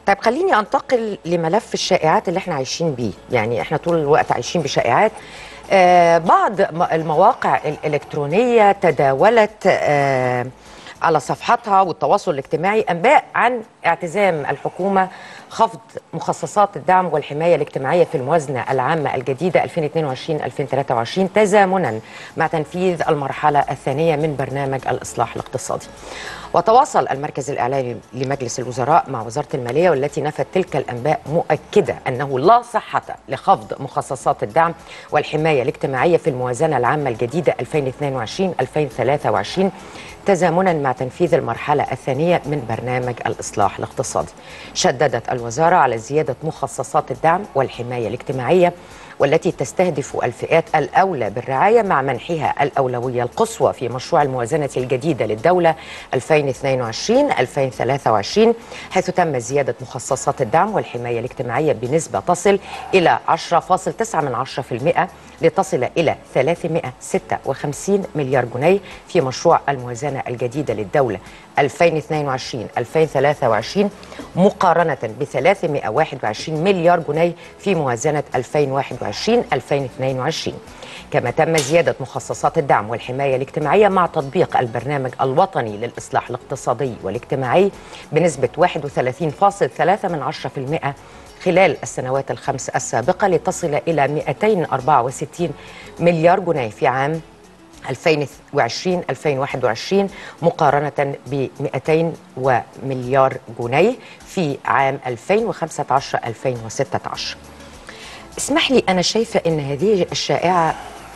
طيب خليني انتقل لملف الشائعات اللي احنا عايشين بيه يعني احنا طول الوقت عايشين بشائعات آه بعض م- المواقع الإلكترونية تداولت آه على صفحتها والتواصل الاجتماعي أنباء عن اعتزام الحكومة خفض مخصصات الدعم والحماية الاجتماعية في الموازنة العامة الجديدة 2022-2023 تزامنا مع تنفيذ المرحلة الثانية من برنامج الإصلاح الاقتصادي وتواصل المركز الإعلامي لمجلس الوزراء مع وزارة المالية والتي نفت تلك الأنباء مؤكدة أنه لا صحة لخفض مخصصات الدعم والحماية الاجتماعية في الموازنة العامة الجديدة 2022-2023 تزامنا مع تنفيذ المرحلة الثانية من برنامج الإصلاح الاقتصادي شددت الوزارة على زيادة مخصصات الدعم والحماية الاجتماعية والتي تستهدف الفئات الأولى بالرعاية مع منحها الأولوية القصوى في مشروع الموازنة الجديدة للدولة 2022-2023 حيث تم زيادة مخصصات الدعم والحماية الاجتماعية بنسبة تصل إلى 10.9% من 10% لتصل إلى 356 مليار جنيه في مشروع الموازنة الجديدة للدولة 2022-2023 مقارنة ب 321 مليار جنيه في موازنة 2021-2022 كما تم زيادة مخصصات الدعم والحماية الاجتماعية مع تطبيق البرنامج الوطني للإصلاح الاقتصادي والاجتماعي بنسبة 31.3% من 10% خلال السنوات الخمس السابقة لتصل إلى 264 مليار جنيه في عام 2020 2021 مقارنة ب 200 مليار جنيه في عام 2015 2016 اسمح لي أنا شايفة أن هذه الشائعة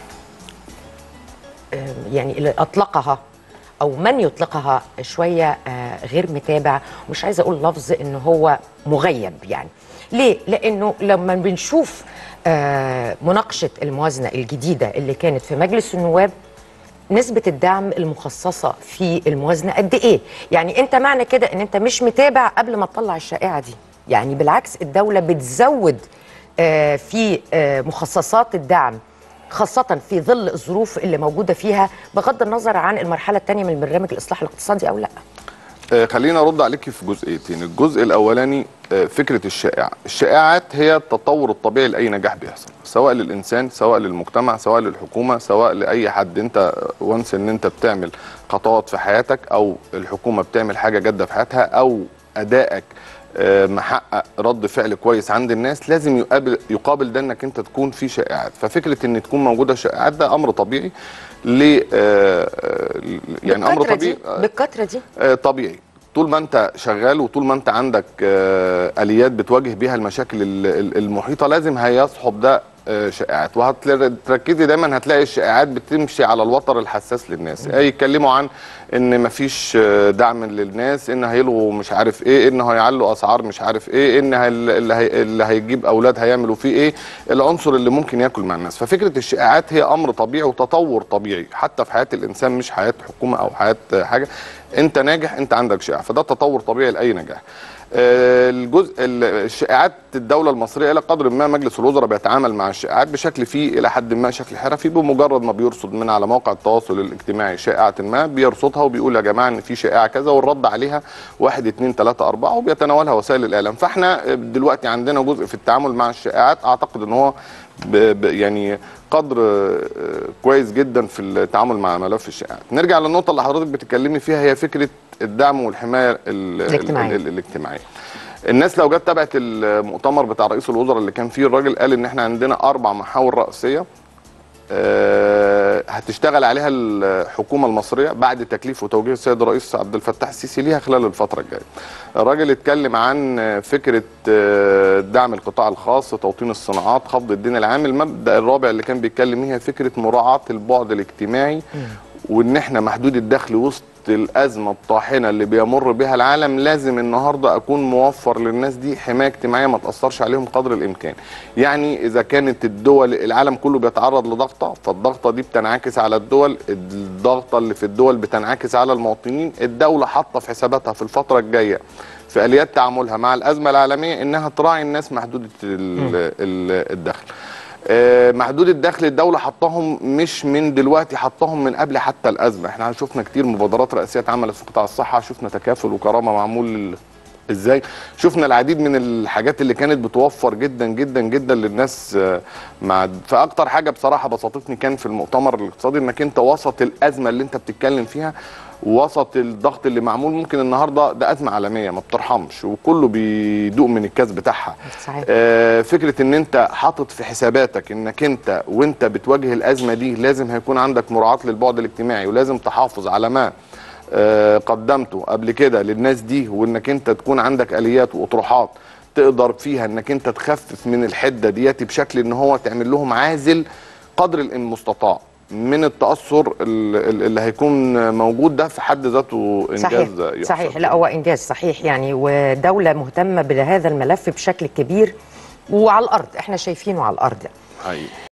آم، يعني اللي أطلقها أو من يطلقها شوية آه، غير متابع مش عايزة أقول لفظ إن هو مغيب يعني ليه؟ لأنه لما بنشوف آه، مناقشة الموازنة الجديدة اللي كانت في مجلس النواب نسبة الدعم المخصصة في الموازنة قد إيه؟ يعني أنت معنى كده إن أنت مش متابع قبل ما تطلع الشائعة دي يعني بالعكس الدولة بتزود آه، في آه، مخصصات الدعم خاصة في ظل الظروف اللي موجودة فيها بغض النظر عن المرحلة الثانية من برنامج الإصلاح الاقتصادي أو لا آه، خلينا ارد عليكي في جزئيتين الجزء الاولاني آه، فكره الشائعه الشائعات هي التطور الطبيعي لاي نجاح بيحصل سواء للانسان سواء للمجتمع سواء للحكومه سواء لاي حد انت وانس ان انت بتعمل خطوات في حياتك او الحكومه بتعمل حاجه جاده في حياتها او ادائك آه، محقق رد فعل كويس عند الناس لازم يقابل يقابل ده انك انت تكون في شائعات ففكره ان تكون موجوده شائعات ده امر طبيعي ل آه، آه، يعني امر بالكترة طبيعي دي بالكترة دي آه، طبيعي طول ما انت شغال وطول ما انت عندك آه، اليات بتواجه بيها المشاكل ال- ال- المحيطه لازم هيصحب ده آه، شائعات وهتركزي دايما هتلاقي الشائعات بتمشي على الوتر الحساس للناس آه، يتكلموا عن ان مفيش آه، دعم للناس ان هيلغوا مش عارف ايه ان هيعلوا اسعار مش عارف ايه ان هي- اللي, هي اللي هيجيب اولاد هيعملوا فيه ايه العنصر اللي ممكن ياكل مع الناس ففكره الشائعات هي امر طبيعي وتطور طبيعي حتى في حياه الانسان مش حياه حكومه او حياه آه، حاجه انت ناجح انت عندك شائع فده تطور طبيعي لاي نجاح آه، الجزء ال- الشائعات الدوله المصريه الى قدر ما مجلس الوزراء بيتعامل مع الشائعات بشكل فيه الى حد ما شكل حرفي بمجرد ما بيرصد من على موقع التواصل الاجتماعي شائعه ما بيرصدها وبيقول يا جماعه ان في شائعه كذا والرد عليها واحد اتنين تلاته اربعه وبيتناولها وسائل الاعلام فاحنا دلوقتي عندنا جزء في التعامل مع الشائعات اعتقد ان هو ب ب يعني قدر آه، كويس جدا في التعامل مع ملف الشائعات نرجع للنقطه اللي حضرتك بتتكلمي فيها هي فكره الدعم والحمايه ال- الاجتماعية. ال- الاجتماعيه الناس لو جت تابعت المؤتمر بتاع رئيس الوزراء اللي كان فيه الراجل قال ان احنا عندنا اربع محاور رئيسيه آه، هتشتغل عليها الحكومه المصريه بعد تكليف وتوجيه السيد الرئيس عبد الفتاح السيسي ليها خلال الفتره الجايه. الراجل اتكلم عن فكره آه، دعم القطاع الخاص، توطين الصناعات، خفض الدين العام، المبدا الرابع اللي كان بيتكلم فيه هي فكره مراعاه البعد الاجتماعي وان احنا محدود الدخل وسط الازمه الطاحنه اللي بيمر بها العالم لازم النهارده اكون موفر للناس دي حمايه اجتماعيه ما تاثرش عليهم قدر الامكان يعني اذا كانت الدول العالم كله بيتعرض لضغطه فالضغطه دي بتنعكس على الدول الضغطه اللي في الدول بتنعكس على المواطنين الدوله حاطه في حساباتها في الفتره الجايه في اليات تعاملها مع الازمه العالميه انها تراعي الناس محدوده ال- ال- الدخل آه، محدود الدخل الدوله حطاهم مش من دلوقتي حطاهم من قبل حتى الازمه احنا شفنا كتير مبادرات رئاسيه اتعملت في قطاع الصحه شفنا تكافل وكرامه معمول لل- ازاي شفنا العديد من الحاجات اللي كانت بتوفر جدا جدا جدا للناس آه، مع فاكتر حاجه بصراحه بسطتني كان في المؤتمر الاقتصادي انك انت وسط الازمه اللي انت بتتكلم فيها وسط الضغط اللي معمول ممكن النهارده ده ازمه عالميه ما بترحمش وكله بيدوق من الكاس بتاعها صحيح. آه، فكره ان انت حاطط في حساباتك انك انت وانت بتواجه الازمه دي لازم هيكون عندك مراعاه للبعد الاجتماعي ولازم تحافظ على ما آه، قدمته قبل كده للناس دي وانك انت تكون عندك اليات واطروحات تقدر فيها انك انت تخفف من الحده دياتي بشكل ان هو تعمل لهم عازل قدر المستطاع من التاثر ال- ال- اللي هيكون موجود ده في حد ذاته انجاز صحيح يحسب. صحيح لا هو انجاز صحيح يعني ودوله مهتمه بهذا الملف بشكل كبير وعلى الارض احنا شايفينه على الارض حقيقي